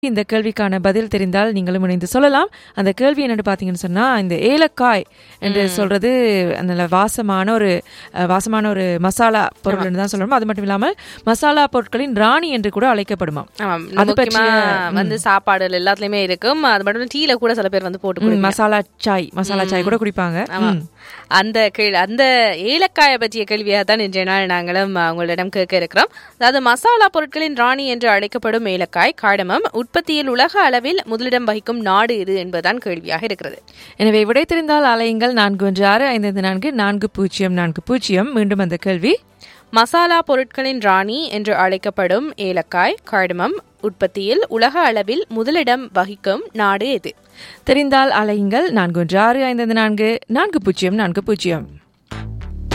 இந்த கேள்விக்கான பதில் தெரிந்தால் நீங்களும் இணைந்து சொல்லலாம் அந்த கேள்வி என்னன்னு பார்த்தீங்கன்னு சொன்னா இந்த ஏலக்காய் என்று சொல்றது அந்த வாசமான ஒரு அஹ், வாசமான ஒரு மசாலா பொருள் தான் சொல்லணும் அது மட்டும் இல்லாமல் மசாலா பொருட்களின் ராணி என்று கூட அழைக்கப்படுமா ஆமாம் அது முக்கியமா பற்றிய, வந்து சாப்பாடுல எல்லாத்துலயுமே இருக்கும் அது மட்டும் இல்ல, டீல கூட சில பேர் வந்து போட்டு ம், குடிப்பாங்க. மசாலா சாய் மசாலா சாய் கூட குடிப்பாங்க ஆமா. ம். அந்த கேள் அந்த ஏலக்காயை பற்றிய கேள்வியாக தான் இன்றைய நாள் நாங்களும் அஹ், உங்களிடம் கேட்க இருக்கிறோம் அதாவது மசாலா பொருட்களின் ராணி என்று அழைக்கப்படும் ஏலக்காய் காடமம் உற்பத்தியில் உலக அளவில் முதலிடம் வகிக்கும் நாடு இது என்பதுதான் கேள்வியாக இருக்கிறது எனவே விடை தெரிந்தால் அலையுங்கள் நான்கு ஒன்று ஆறு ஐந்து ஐந்து நான்கு நான்கு பூஜ்ஜியம் நான்கு பூஜ்ஜியம் மீண்டும் அந்த கேள்வி மசாலா பொருட்களின் ராணி என்று அழைக்கப்படும் ஏலக்காய் காடமம் உற்பத்தியில் உலக அளவில் முதலிடம் வகிக்கும் நாடு எது தெரிந்தால் அலையுங்கள் நான்கு ஒன்று ஆறு ஐந்து ஐந்து நான்கு நான்கு பூஜ்ஜியம் நான்கு பூஜ்ஜியம்